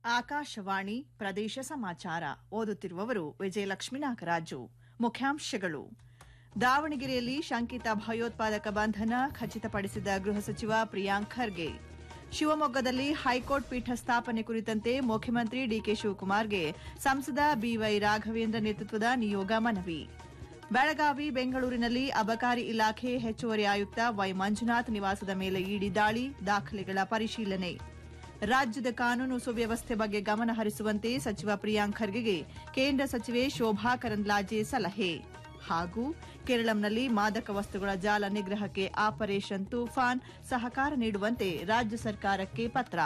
ಆಕಾಶವಾಣಿ ಪ್ರದೇಶ ಸಮಾಚಾರ ಓದುತ್ತಿರುವವರು ವಿಜಯಲಕ್ಷ್ಮೀ ನಾಗರಾಜು ಮುಖ್ಯಾಂಶಗಳು ದಾವಣಗೆರೆಯಲ್ಲಿ ಶಂಕಿತ ಭಯೋತ್ಪಾದಕ ಬಂಧನ ಖಚಿತಪಡಿಸಿದ ಗೃಹ ಸಚಿವ ಪ್ರಿಯಾಂಕ್ ಖರ್ಗೆ ಶಿವಮೊಗ್ಗದಲ್ಲಿ ಹೈಕೋರ್ಟ್ ಪೀಠ ಸ್ಥಾಪನೆ ಕುರಿತಂತೆ ಮುಖ್ಯಮಂತ್ರಿ ಡಿಕೆ ಶಿವಕುಮಾರ್ಗೆ ಸಂಸದ ಬಿವೈ ರಾಘವೇಂದ್ರ ನೇತೃತ್ವದ ನಿಯೋಗ ಮನವಿ ಬೆಳಗಾವಿ ಬೆಂಗಳೂರಿನಲ್ಲಿ ಅಬಕಾರಿ ಇಲಾಖೆ ಹೆಚ್ಚುವರಿ ಆಯುಕ್ತ ವೈ ಮಂಜುನಾಥ್ ನಿವಾಸದ ಮೇಲೆ ಇಡಿ ದಾಳಿ ದಾಖಲೆಗಳ ಪರಿಶೀಲನೆ ರಾಜ್ಯದ ಕಾನೂನು ಸುವ್ಯವಸ್ಥೆ ಬಗ್ಗೆ ಗಮನ ಹರಿಸುವಂತೆ ಸಚಿವ ಪ್ರಿಯಾಂಕ್ ಖರ್ಗೆಗೆ ಕೇಂದ್ರ ಸಚಿವೆ ಶೋಭಾ ಕರಂದ್ಲಾಜೆ ಸಲಹೆ ಹಾಗೂ ಕೇರಳಂನಲ್ಲಿ ಮಾದಕ ವಸ್ತುಗಳ ಜಾಲ ನಿಗ್ರಹಕ್ಕೆ ಆಪರೇಷನ್ ತೂಫಾನ್ ಸಹಕಾರ ನೀಡುವಂತೆ ರಾಜ್ಯ ಸರ್ಕಾರಕ್ಕೆ ಪತ್ರ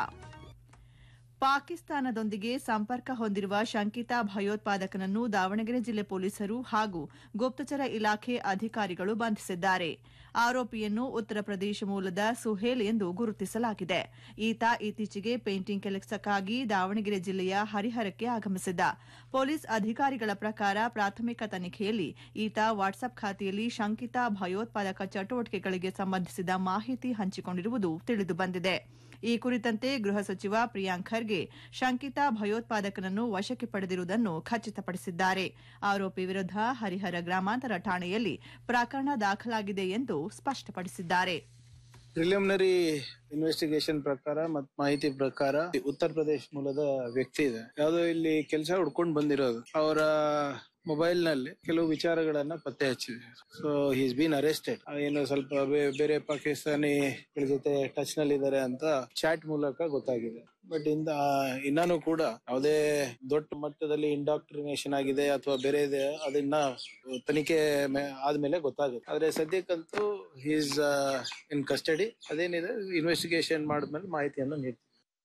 ಪಾಕಿಸ್ತಾನದೊಂದಿಗೆ ಸಂಪರ್ಕ ಹೊಂದಿರುವ ಶಂಕಿತ ಭಯೋತ್ಪಾದಕನನ್ನು ದಾವಣಗೆರೆ ಜಿಲ್ಲೆ ಪೊಲೀಸರು ಹಾಗೂ ಗುಪ್ತಚರ ಇಲಾಖೆ ಅಧಿಕಾರಿಗಳು ಬಂಧಿಸಿದ್ದಾರೆ ಆರೋಪಿಯನ್ನು ಉತ್ತರ ಪ್ರದೇಶ ಮೂಲದ ಸುಹೇಲ್ ಎಂದು ಗುರುತಿಸಲಾಗಿದೆ ಈತ ಇತ್ತೀಚೆಗೆ ಪೇಂಟಿಂಗ್ ಕೆಲಸಕ್ಕಾಗಿ ದಾವಣಗೆರೆ ಜಿಲ್ಲೆಯ ಹರಿಹರಕ್ಕೆ ಆಗಮಿಸಿದ್ದ ಪೊಲೀಸ್ ಅಧಿಕಾರಿಗಳ ಪ್ರಕಾರ ಪ್ರಾಥಮಿಕ ತನಿಖೆಯಲ್ಲಿ ಈತ ವಾಟ್ಸ್ಆಪ್ ಖಾತೆಯಲ್ಲಿ ಶಂಕಿತ ಭಯೋತ್ಪಾದಕ ಚಟುವಟಿಕೆಗಳಿಗೆ ಸಂಬಂಧಿಸಿದ ಮಾಹಿತಿ ಹಂಚಿಕೊಂಡಿರುವುದು ತಿಳಿದುಬಂದಿದೆ ಈ ಕುರಿತಂತೆ ಗೃಹ ಸಚಿವ ಪ್ರಿಯಾಂಕ್ ಖರ್ಗೆ ಶಂಕಿತ ಭಯೋತ್ಪಾದಕನನ್ನು ವಶಕ್ಕೆ ಪಡೆದಿರುವುದನ್ನು ಖಚಿತಪಡಿಸಿದ್ದಾರೆ ಆರೋಪಿ ವಿರುದ್ಧ ಹರಿಹರ ಗ್ರಾಮಾಂತರ ಠಾಣೆಯಲ್ಲಿ ಪ್ರಕರಣ ದಾಖಲಾಗಿದೆ ಎಂದು ಸ್ಪಷ್ಟಪಡಿಸಿದ್ದಾರೆ ಪ್ರಿಲಿಮಿನರಿ ಇನ್ವೆಸ್ಟಿಗೇಷನ್ ಪ್ರಕಾರ ಮತ್ ಮಾಹಿತಿ ಪ್ರಕಾರ ಉತ್ತರ ಪ್ರದೇಶ ಮೂಲದ ವ್ಯಕ್ತಿ ಇದೆ ಯಾವ್ದೋ ಇಲ್ಲಿ ಕೆಲಸ ಹುಡ್ಕೊಂಡು ಬಂದಿರೋದು ಅವರ ಮೊಬೈಲ್ ನಲ್ಲಿ ಕೆಲವು ವಿಚಾರಗಳನ್ನ ಪತ್ತೆ ಹಚ್ಚಿದೆ ಸೊ ಹೀಸ್ ಬೀನ್ ಅರೆಸ್ಟೆಡ್ ಏನು ಸ್ವಲ್ಪ ಬೇ- ಬೇರೆ ಪಾಕಿಸ್ತಾನಿಗಳ ಜೊತೆ ಟಚ್ ನಲ್ಲಿ ಇದ್ದಾರೆ ಅಂತ ಚಾಟ್ ಮೂಲಕ ಗೊತ್ತಾಗಿದೆ ಬಟ್ ಇಂದ ಇನ್ನಾನು ಕೂಡ ಯಾವುದೇ ದೊಡ್ಡ ಮಟ್ಟದಲ್ಲಿ ಇಂಡಾಕ್ಟ್ರಿನೇಷನ್ ಆಗಿದೆ ಅಥವಾ ಬೇರೆ ಇದೆ ಅದನ್ನ ತನಿಖೆ ಮೇ- ಆದ್ಮೇಲೆ ಗೊತ್ತಾಗುತ್ತೆ ಆದ್ರೆ ಸದ್ಯಕ್ಕಂತೂ ಹೀಸ್ ಇನ್ ಕಸ್ಟಡಿ ಅದೇನಿದೆ ಇನ್ವೆಸ್ಟಿಗೇಷನ್ ಮಾಡಿದ್ಮೇಲೆ ಮಾಹಿತಿಯನ್ನು ನೀಡ್ತೀವಿ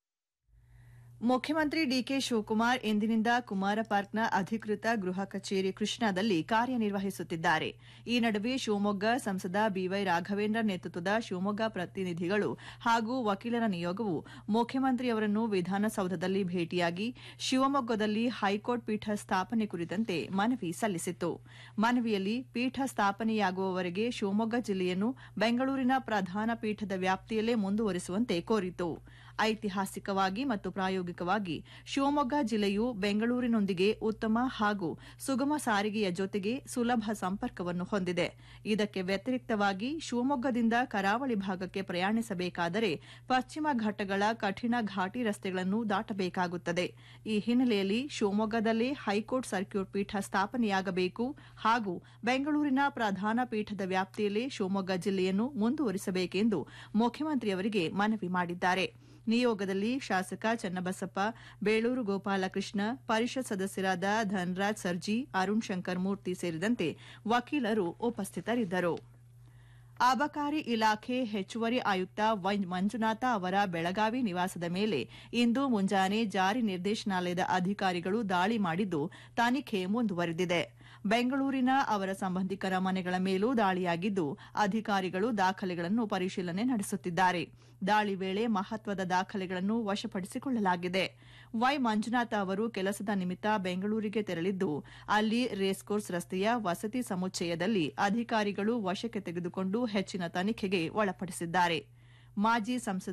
ಮುಖ್ಯಮಂತ್ರಿ ಡಿಕೆ ಶಿವಕುಮಾರ್ ಇಂದಿನಿಂದ ಕುಮಾರ ಪಾರ್ಕ್ನ ಅಧಿಕೃತ ಗೃಹ ಕಚೇರಿ ಕೃಷ್ಣಾದಲ್ಲಿ ಕಾರ್ಯನಿರ್ವಹಿಸುತ್ತಿದ್ದಾರೆ ಈ ನಡುವೆ ಶಿವಮೊಗ್ಗ ಸಂಸದ ಬಿವೈ ರಾಘವೇಂದ್ರ ನೇತೃತ್ವದ ಶಿವಮೊಗ್ಗ ಪ್ರತಿನಿಧಿಗಳು ಹಾಗೂ ವಕೀಲರ ನಿಯೋಗವು ಮುಖ್ಯಮಂತ್ರಿಯವರನ್ನು ವಿಧಾನಸೌಧದಲ್ಲಿ ಭೇಟಿಯಾಗಿ ಶಿವಮೊಗ್ಗದಲ್ಲಿ ಹೈಕೋರ್ಟ್ ಪೀಠ ಸ್ಥಾಪನೆ ಕುರಿತಂತೆ ಮನವಿ ಸಲ್ಲಿಸಿತ್ತು ಮನವಿಯಲ್ಲಿ ಪೀಠ ಸ್ಥಾಪನೆಯಾಗುವವರೆಗೆ ಶಿವಮೊಗ್ಗ ಜಿಲ್ಲೆಯನ್ನು ಬೆಂಗಳೂರಿನ ಪ್ರಧಾನ ಪೀಠದ ವ್ಯಾಪ್ತಿಯಲ್ಲೇ ಮುಂದುವರಿಸುವಂತೆ ಕೋರಿತು ಐತಿಹಾಸಿಕವಾಗಿ ಮತ್ತು ಪ್ರಾಯೋಗಿಕವಾಗಿ ಶಿವಮೊಗ್ಗ ಜಿಲ್ಲೆಯು ಬೆಂಗಳೂರಿನೊಂದಿಗೆ ಉತ್ತಮ ಹಾಗೂ ಸುಗಮ ಸಾರಿಗೆಯ ಜೊತೆಗೆ ಸುಲಭ ಸಂಪರ್ಕವನ್ನು ಹೊಂದಿದೆ ಇದಕ್ಕೆ ವ್ಯತಿರಿಕ್ತವಾಗಿ ಶಿವಮೊಗ್ಗದಿಂದ ಕರಾವಳಿ ಭಾಗಕ್ಕೆ ಪ್ರಯಾಣಿಸಬೇಕಾದರೆ ಪಶ್ಚಿಮ ಘಟ್ಟಗಳ ಕಠಿಣ ಘಾಟಿ ರಸ್ತೆಗಳನ್ನು ದಾಟಬೇಕಾಗುತ್ತದೆ ಈ ಹಿನ್ನೆಲೆಯಲ್ಲಿ ಶಿವಮೊಗ್ಗದಲ್ಲೇ ಹೈಕೋರ್ಟ್ ಸರ್ಕ್ಯೂಟ್ ಪೀಠ ಸ್ಥಾಪನೆಯಾಗಬೇಕು ಹಾಗೂ ಬೆಂಗಳೂರಿನ ಪ್ರಧಾನ ಪೀಠದ ವ್ಯಾಪ್ತಿಯಲ್ಲೇ ಶಿವಮೊಗ್ಗ ಜಿಲ್ಲೆಯನ್ನು ಮುಂದುವರಿಸಬೇಕೆಂದು ಮುಖ್ಯಮಂತ್ರಿಯವರಿಗೆ ಮನವಿ ಮಾಡಿದ್ದಾರೆ ನಿಯೋಗದಲ್ಲಿ ಶಾಸಕ ಚನ್ನಬಸಪ್ಪ ಬೇಳೂರು ಗೋಪಾಲಕೃಷ್ಣ ಪರಿಷತ್ ಸದಸ್ಯರಾದ ಧನರಾಜ್ ಸರ್ಜಿ ಅರುಣ್ ಶಂಕರ್ ಮೂರ್ತಿ ಸೇರಿದಂತೆ ವಕೀಲರು ಉಪಸ್ಥಿತರಿದ್ದರು ಅಬಕಾರಿ ಇಲಾಖೆ ಹೆಚ್ಚುವರಿ ಆಯುಕ್ತ ವೈ ಮಂಜುನಾಥ ಅವರ ಬೆಳಗಾವಿ ನಿವಾಸದ ಮೇಲೆ ಇಂದು ಮುಂಜಾನೆ ಜಾರಿ ನಿರ್ದೇಶನಾಲಯದ ಅಧಿಕಾರಿಗಳು ದಾಳಿ ಮಾಡಿದ್ದು ತನಿಖೆ ಮುಂದುವರೆದಿದೆ ಬೆಂಗಳೂರಿನ ಅವರ ಸಂಬಂಧಿಕರ ಮನೆಗಳ ಮೇಲೂ ದಾಳಿಯಾಗಿದ್ದು ಅಧಿಕಾರಿಗಳು ದಾಖಲೆಗಳನ್ನು ಪರಿಶೀಲನೆ ನಡೆಸುತ್ತಿದ್ದಾರೆ ದಾಳಿ ವೇಳೆ ಮಹತ್ವದ ದಾಖಲೆಗಳನ್ನು ವಶಪಡಿಸಿಕೊಳ್ಳಲಾಗಿದೆ ವೈ ಮಂಜುನಾಥ ಅವರು ಕೆಲಸದ ನಿಮಿತ್ತ ಬೆಂಗಳೂರಿಗೆ ತೆರಳಿದ್ದು ಅಲ್ಲಿ ರೇಸ್ಕೋರ್ಸ್ ರಸ್ತೆಯ ವಸತಿ ಸಮುಚ್ಚಯದಲ್ಲಿ ಅಧಿಕಾರಿಗಳು ವಶಕ್ಕೆ ತೆಗೆದುಕೊಂಡು ಹೆಚ್ಚಿನ ತನಿಖೆಗೆ ಒಳಪಡಿಸಿದ್ದಾರೆ ಮಾಜಿ ಸಂಸದ